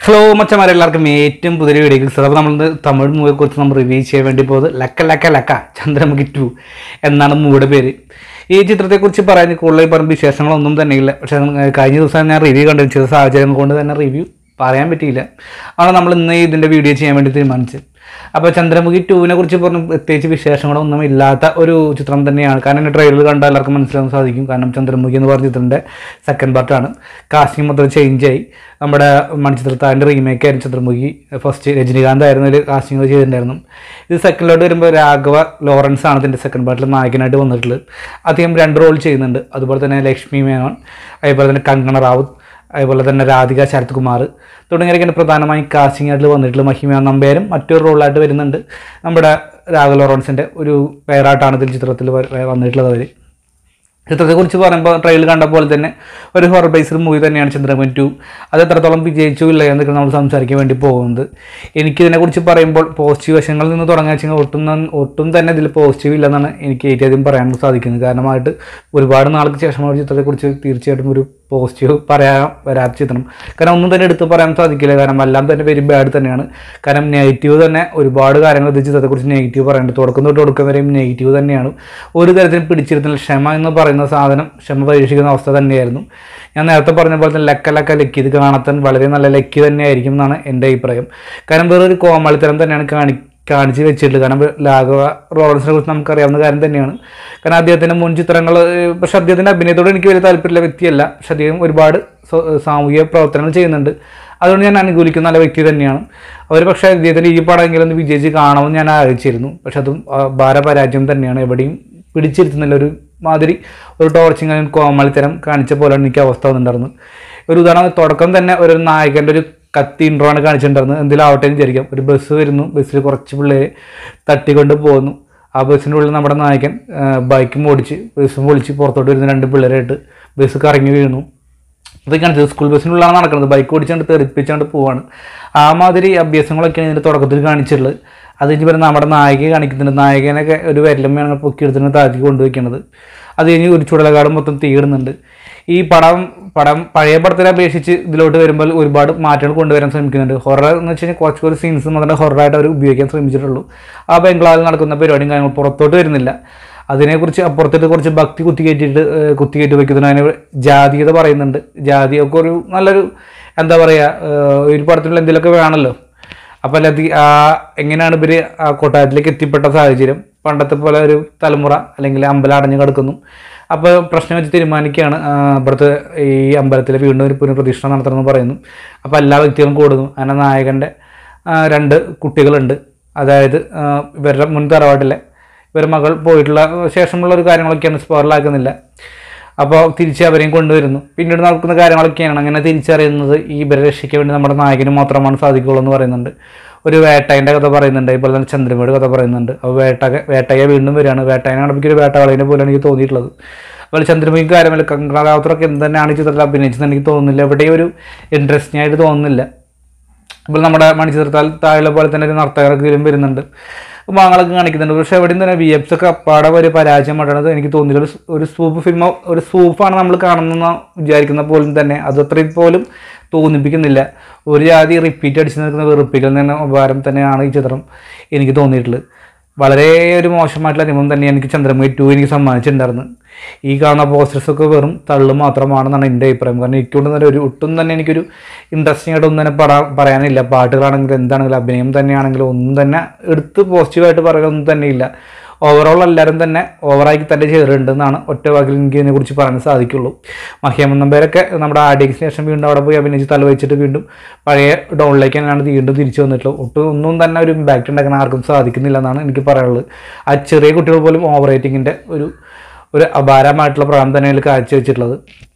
hello മച്ചമാരെ എല്ലാവർക്കും ഏറ്റവും പുതിയ വീഡിയോക്ക് അപ്പോൾ നമ്മൾ തമിഴ് മൂവിയെ കുറിച്ച് നമ്മൾ റിവ്യൂ ചെയ്യാൻ വേണ്ടി പോകുന്നത് ലക്ക ലക്ക ലക്ക ചന്ദ്രമുഖി ടു എന്നാണ് മൂവിയുടെ പേര് ഈ ചിത്രത്തെക്കുറിച്ച് പറയാൻ കൂടുതൽ പറഞ്ഞ വിശേഷങ്ങളൊന്നും തന്നെയില്ല പക്ഷേ അത് കഴിഞ്ഞ ദിവസം ഞാൻ റിവ്യൂ കണ്ടു ചില സാഹചര്യം കൊണ്ട് തന്നെ റിവ്യൂ പറയാൻ പറ്റിയില്ല ആണ് നമ്മൾ ഇന്ന് ഇതിൻ്റെ വീഡിയോ ചെയ്യാൻ വേണ്ടി തീരുമാനിച്ചത് അപ്പോൾ ചന്ദ്രമുഖി ടൂവിനെ കുറിച്ച് പറഞ്ഞ പ്രത്യേകിച്ച് വിശേഷങ്ങളൊന്നും ഇല്ലാത്ത ഒരു ചിത്രം തന്നെയാണ് കാരണം എൻ്റെ ട്രെയിലർ കണ്ടാൽ എല്ലാവർക്കും മനസ്സിലാക്കാൻ സാധിക്കും കാരണം ചന്ദ്രമുഖി എന്ന് പറഞ്ഞ ചിത്രത്തിൻ്റെ സെക്കൻഡ് പാർട്ടാണ് കാസ്റ്റിംഗ് മൊത്തം ചേഞ്ച് ആയി നമ്മുടെ മണിച്ചിത്രത്താൻ്റെ റീമേക്ക് ആയിരുന്നു ചന്ദ്രമുഖി ഫസ്റ്റ് രജനീകാന്ത് ആയിരുന്നു ഇതിൽ കാസ്റ്റിംഗ് ചെയ്തിട്ടുണ്ടായിരുന്നു ഇത് സെക്കൻഡിലോട്ട് വരുമ്പോൾ രാഘവ ലോറൻസ് ആണ് ഇതിൻ്റെ സെക്കൻഡ് പാർട്ടിൽ നായകനായിട്ട് വന്നിട്ടുള്ളത് അദ്ദേഹം രണ്ട് റോൾ ചെയ്യുന്നുണ്ട് അതുപോലെ തന്നെ ലക്ഷ്മി മേനോൻ അതേപോലെ തന്നെ കങ്കണ റാവുത്ത് അതുപോലെ തന്നെ രാധിക ശരത് കുമാർ തുടങ്ങിയവരൊക്കെയാണ് പ്രധാനമായും കാസ്റ്റിംഗ് ആയിട്ട് വന്നിട്ടുള്ള മഹിമ നമ്പേരും മറ്റൊരു റോളായിട്ട് വരുന്നുണ്ട് നമ്മുടെ രാഘവ് ലോറൻസിൻ്റെ ഒരു പേരായിട്ടാണ് ഇതിൽ ചിത്രത്തിൽ വ- വന്നിട്ടുള്ളത് അവർ ചിത്രത്തെക്കുറിച്ച് പറയുമ്പോൾ ട്രെയിലർ കണ്ട പോലെ തന്നെ ഒരു ഹൊറർ ബേസ്ഡ് മൂവി തന്നെയാണ് ചന്ദ്രമൻ ടു അത് എത്രത്തോളം വിജയിച്ചു ഇല്ല എന്നൊക്കെ നമ്മൾ സംസാരിക്കാൻ വേണ്ടി പോകുന്നത് എനിക്കിതിനെക്കുറിച്ച് പറയുമ്പോൾ പോസിറ്റീവ് വശങ്ങളിൽ നിന്ന് തുടങ്ങാൻ വെച്ചാൽ ഒട്ടും നന്ന- ഒട്ടും തന്നെ ഇതിൽ പോസിറ്റീവ് ഇല്ലെന്നാണ് എനിക്ക് ഏറ്റവും അധികം പറയാൻ സാധിക്കുന്നത് കാരണമായിട്ട് ഒരുപാട് നാൾക്ക് ശേഷം ഒരു ചിത്രത്തെക്കുറിച്ച് തീർച്ചയായിട്ടും ഒരു പോസിറ്റീവ് പറയാൻ വരാത്ത ചിത്രം കാരണം ഒന്നും തന്നെ എടുത്ത് പറയാൻ സാധിക്കില്ല കാരണം എല്ലാം തന്നെ വെരി ബാഡ് തന്നെയാണ് കാരണം നെഗറ്റീവ് തന്നെ ഒരുപാട് കാര്യങ്ങൾ ഇത് ചിത്രത്തെക്കുറിച്ച് നെഗറ്റീവ് പറയുന്നുണ്ട് തുടക്കം തൊട്ട് ഒടുക്കം വരെയും നെഗറ്റീവ് തന്നെയാണ് ഒരു തരത്തിലും പിടിച്ചിരുന്നില്ല ക്ഷമ എന്ന് പറയുന്ന സാധനം ക്ഷമ പരീക്ഷിക്കുന്ന അവസ്ഥ തന്നെയായിരുന്നു ഞാൻ നേരത്തെ പറഞ്ഞ പോലെ തന്നെ ലക്ക ലക്ക ലക്കി ഇത് കാണാൻ വളരെ നല്ല ലക്കി തന്നെയായിരിക്കും എന്നാണ് എൻ്റെ അഭിപ്രായം കാരണം വേറൊരു കോമാളിത്തരം തന്നെയാണ് കാണി കാണിച്ച് വെച്ചിട്ടുള്ളത് കാരണം ലാഘവ റോളൻസിനെ കുറിച്ച് നമുക്കറിയാവുന്ന കാര്യം തന്നെയാണ് കാരണം അദ്ദേഹത്തിൻ്റെ മുൻ ചിത്രങ്ങൾ പക്ഷെ അദ്ദേഹത്തിൻ്റെ അഭിനയത്തോട് എനിക്ക് വലിയ താല്പര്യമുള്ള വ്യക്തിയല്ല പക്ഷെ അദ്ദേഹം ഒരുപാട് സ്വ- സാമൂഹിക പ്രവർത്തനങ്ങൾ ചെയ്യുന്നുണ്ട് അതുകൊണ്ട് ഞാൻ അനുകൂലിക്കുന്ന നല്ല വ്യക്തി തന്നെയാണ് അവർ പക്ഷേ അദ്ദേഹത്തിൻ്റെ ഈ പടമെങ്കിലും ഒന്ന് വിജയിച്ച് കാണുമെന്ന് ഞാൻ ആഗ്രഹിച്ചിരുന്നു പക്ഷെ അതും ആ, ഭാരപരാജയം തന്നെയാണ് എവിടെയും പിടിച്ചിരുത്തുന്നില്ല ഒരു മാതിരി ഒരു ടോർച്ചിങ് കോമാളിത്തരം കാണിച്ച പോലെയാണ് എനിക്ക് അവസ്ഥ വന്നിട്ടുണ്ടായിരുന്നത് ഒരു ഉദാഹരണം തുടക്കം തന്നെ ഒരു നായകൻ്റെ ഒരു കത്തി ഇൻട്രോ ആണ് കാണിച്ചിട്ടുണ്ടായിരുന്നത് എന്തെങ്കിലും ആവട്ടെ എന്ന് വിചാരിക്കാം ഒരു ബസ് വരുന്നു ബസ്സിൽ കുറച്ച് പിള്ളേരെ തട്ടിക്കൊണ്ട് പോകുന്നു ആ ബസ്സിൻ്റെ ഉള്ളിൽ നമ്മുടെ നായകൻ ബൈക്കും ഓടിച്ച് ബസ്സും പൊളിച്ച് പുറത്തോട്ട് വരുന്ന രണ്ട് പിള്ളേരായിട്ട് ബസ് കറങ്ങി വീഴുന്നു ഇതൊക്കെയാണ് സ്കൂൾ ബസ്സിനുള്ളിലാണ് നടക്കുന്നത് ബൈക്ക് ഓടിച്ചാണ്ട് തെറിപ്പിച്ചാണ്ട് പോവാണ് ആ മാതിരി അഭ്യാസങ്ങളൊക്കെയാണ് ഇതിൻ്റെ തുടക്കത്തിൽ കാണിച്ചിട്ടുള്ളത് അത് കഴിഞ്ഞ് പിന്നെ നമ്മുടെ നായികയെ കാണിക്കുന്നുണ്ട് നായകനൊക്കെ ഒരു വിരലമ്മയാണ് പൊക്കിയെടുത്തിട്ട് താഴ്ത്തി കൊണ്ടുവയ്ക്കുന്നത് അത് കഴിഞ്ഞ് ഒരു ചുടലകാട് മൊത്തം തീടുന്നുണ്ട് ഈ പടം പടം പഴയ പടത്തിനെ അപേക്ഷിച്ച് ഇതിലോട്ട് വരുമ്പോൾ ഒരുപാട് മാറ്റങ്ങൾ കൊണ്ടുവരാൻ ശ്രമിക്കുന്നുണ്ട് ഹൊറർ എന്ന് വെച്ച് കഴിഞ്ഞാൽ കുറച്ച് കുറച്ച് സീൻസ് മാത്രമേ ഹൊററായിട്ട് അവർ ഉപയോഗിക്കാൻ ശ്രമിച്ചിട്ടുള്ളൂ ആ ബംഗ്ലാവിൽ നടക്കുന്ന പരിപാടിയും കാര്യങ്ങളും പുറത്തോട്ട് വരുന്നില്ല അതിനെക്കുറിച്ച് അപ്പുറത്തിട്ട് കുറച്ച് ഭക്തി കുത്തിക്കയറ്റിയിട്ട് ഏഹ്, കുത്തിക്കയറ്റി വെക്കുന്നതിന് അതിന് ജാതീയത പറയുന്നുണ്ട് ജാതിയൊക്കെ ഒരു നല്ലൊരു എന്താ പറയുക ഏഹ്, ഒരു പടത്തിലുള്ള എന്തെങ്കിലുമൊക്കെ വേണമല്ലോ അപ്പോൾ അല്ലാതെ ആ എങ്ങനെയാണ് ഇവർ ആ കൊട്ടാരത്തിലേക്ക് എത്തിപ്പെട്ട സാഹചര്യം പണ്ടത്തെ പോലെ ഒരു തലമുറ അല്ലെങ്കിൽ അമ്പലം അടഞ്ഞു കിടക്കുന്നു അപ്പോൾ പ്രശ്നം വെച്ച് തീരുമാനിക്കുകയാണ് ആ, ഇവിടുത്തെ ഈ അമ്പലത്തിൽ വീണ്ടും ഒരു പുനഃപ്രതിഷ്ഠ നടത്തണമെന്ന് പറയുന്നു അപ്പോൾ എല്ലാ വ്യക്തികളും കൂടുന്നു അങ്ങനെ നായകൻ്റെ ആ, രണ്ട് കുട്ടികളുണ്ട് അതായത് ആ, ഇവരുടെ മുൻ തറവാട്ടിലെ ഇവരുടെ മകൾ പോയിട്ടുള്ള ശേഷമുള്ള ഒരു കാര്യങ്ങളൊക്കെയാണ് സ്പോറിലാക്കുന്നില്ല അപ്പോൾ തിരിച്ച് അവരെയും കൊണ്ടുവരുന്നു പിന്നീട് നടക്കുന്ന കാര്യങ്ങളൊക്കെയാണ് അങ്ങനെ തിരിച്ചറിയുന്നത് ഈ ഇവരെ രക്ഷിക്കാൻ വേണ്ടി നമ്മുടെ നായകന് മാത്രമാണ് സാധിക്കുള്ളൂ എന്ന് പറയുന്നുണ്ട് ഒരു വേട്ടയൻ്റെ കഥ പറയുന്നുണ്ട് അതുപോലെ തന്നെ ചന്ദ്രമയുടെ കഥ പറയുന്നുണ്ട് അപ്പോൾ വേട്ട വേട്ടയെ വീണ്ടും വരികയാണ് വേട്ടയനെ കാണുമ്പോൾ ഒരു വേട്ടകളതിനെ പോലെയാണ് എനിക്ക് തോന്നിയിട്ടുള്ളത് അതുപോലെ ചന്ദ്രമുഖിക്ക് കാര്യമല്ല കങ്കണാറാവത്തറൊക്കെ എന്ത് തന്നെയാണ് ഈ ചിത്രത്തിൽ അഭിനയിച്ചത് എനിക്ക് തോന്നുന്നില്ല എവിടെയും ഒരു ഇൻട്രസ്റ്റിംഗ് ആയിട്ട് തോന്നുന്നില്ല ഇപ്പോൾ നമ്മുടെ മണിച്ചിത്രത്താൽ താഴെ പോലെ തന്നെ ഒരു നർത്തകർക്കും വരുന്നുണ്ട് ഭാഗങ്ങളൊക്കെ കാണിക്കുന്നുണ്ട് പക്ഷെ എവിടെയും തന്നെ വി എഫ്സ് ഒക്കെ അപ്പാടെ ഒരു പരാജയമായിട്ടാണ് എനിക്ക് തോന്നിയത് ഒരു സ്- ഒരു സൂപ്പ് ഫിലിമോ ഒരു സൂപ്പാണ് നമ്മൾ കാണുന്ന വിചാരിക്കുന്ന പോലും തന്നെ അത് അത്രയും പോലും തോന്നിപ്പിക്കുന്നില്ല ഒരു ജാതി റിപ്പീറ്റ് അടിച്ച് നിൽക്കുന്ന വെറുപ്പിക്കൽ തന്നെ ഉപകാരം തന്നെയാണ് ഈ ചിത്രം എനിക്ക് തോന്നിയിട്ടുള്ളത് വളരെ ഒരു മോശമായിട്ടുള്ള അനുഭവം തന്നെയാണ് എനിക്ക് ചന്ദ്രമുഖി ടു എനിക്ക് സമ്മാനിച്ചിട്ടുണ്ടായിരുന്നു ഈ കാണുന്ന പോസ്റ്റേഴ്സൊക്കെ വെറും തള്ളു മാത്രമാണെന്നാണ് എൻ്റെ അഭിപ്രായം കാരണം എനിക്കൊണ്ട് തന്നെ ഒരു ഒട്ടും തന്നെ എനിക്കൊരു ഇൻട്രസ്റ്റിംഗ് ആയിട്ട് ഒന്നും തന്നെ പറയാ പറയാനില്ല പാട്ടുകളാണെങ്കിലും എന്താണെങ്കിലും അഭിനയം തന്നെയാണെങ്കിലും ഒന്നും തന്നെ എടുത്ത് പോസിറ്റീവായിട്ട് പറയാനൊന്നും തന്നെ ഇല്ല ഓവറോൾ എല്ലാവരും തന്നെ ഓവറാക്കി തന്നെ ചെയ്തിട്ടുണ്ടെന്നാണ് ഒറ്റ വാക്കിൽ എനിക്ക് ഇതിനെക്കുറിച്ച് പറയാൻ സാധിക്കുള്ളൂ മഹിയമൻ നമ്പേരൊക്കെ നമ്മുടെ ആഡിയൻസിന് ശേഷം വീണ്ടും അവിടെ പോയി അഭിനയിച്ച് തല വെച്ചിട്ട് വീണ്ടും പഴയ ഡൗണിലേക്ക് തന്നെയാണ് വീണ്ടും തിരിച്ചു വന്നിട്ടുള്ളത് ഒട്ടും ഒന്നും തന്നെ ഒരു ഇമ്പാക്റ്റ് ഉണ്ടാക്കാൻ ആർക്കും സാധിക്കുന്നില്ല എന്നാണ് എനിക്ക് പറയാനുള്ളത് ആ ചെറിയ കുട്ടികൾ പോലും ഓവർ റേറ്റിങ്ങിൻ്റെ ഒരു ഒരു അപാരമായിട്ടുള്ള പ്രകടനം തന്നെയാണ് കാഴ്ചവെച്ചിട്ടുള്ളത്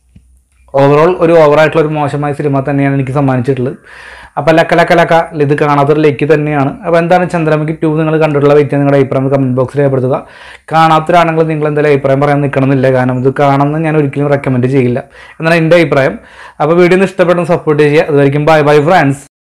ഓവറോൾ ഒരു ഓവറായിട്ടുള്ള ഒരു മോശമായ സിനിമ തന്നെയാണ് എനിക്ക് സമ്മാനിച്ചിട്ടുള്ളത് അപ്പോൾ ലക്ക ലക്ക ലക്ക ഇത് കാണാത്തൊരു ലക്ക് തന്നെയാണ് അപ്പോൾ എന്താണ് ചന്ദ്രമുഖി ടു നിങ്ങൾ കണ്ടിട്ടുള്ള വ്യക്തി നിങ്ങളുടെ അഭിപ്രായം കമൻറ്റ് ബോക്സിൽ രേഖപ്പെടുത്തുക കാണാത്തൊരാണെങ്കിൽ നിങ്ങൾ എന്തായാലും അഭിപ്രായം പറയാൻ നിൽക്കണമെന്നില്ല കാരണം ഇത് കാണണമെന്ന് ഞാൻ ഒരിക്കലും റെക്കമെൻഡ് ചെയ്യില്ല എന്നാണ് എൻ്റെ അഭിപ്രായം അപ്പോൾ വീഡിയോ ഒന്ന് ഇഷ്ടപ്പെടുന്ന സപ്പോർട്ട് ചെയ്യുക അതുവരെയും ബൈ ബൈ ഫ്രണ്ട്സ്